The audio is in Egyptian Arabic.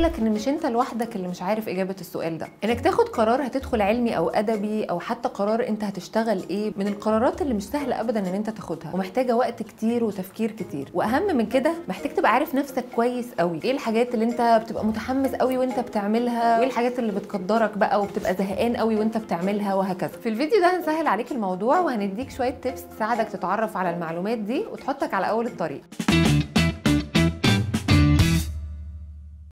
لك ان مش انت لوحدك اللي مش عارف اجابه السؤال ده انك تاخد قرار هتدخل علمي او ادبي او حتى قرار انت هتشتغل ايه من القرارات اللي مش سهله ابدا ان انت تاخدها ومحتاجه وقت كتير وتفكير كتير واهم من كده محتاج تبقى عارف نفسك كويس قوي ايه الحاجات اللي انت بتبقى متحمس قوي وانت بتعملها وايه الحاجات اللي بتقدرك بقى وبتبقى زهقان قوي وانت بتعملها وهكذا في الفيديو ده هنسهل عليك الموضوع وهنديك شويه تيبس تساعدك تتعرف على المعلومات دي وتحطك على اول الطريق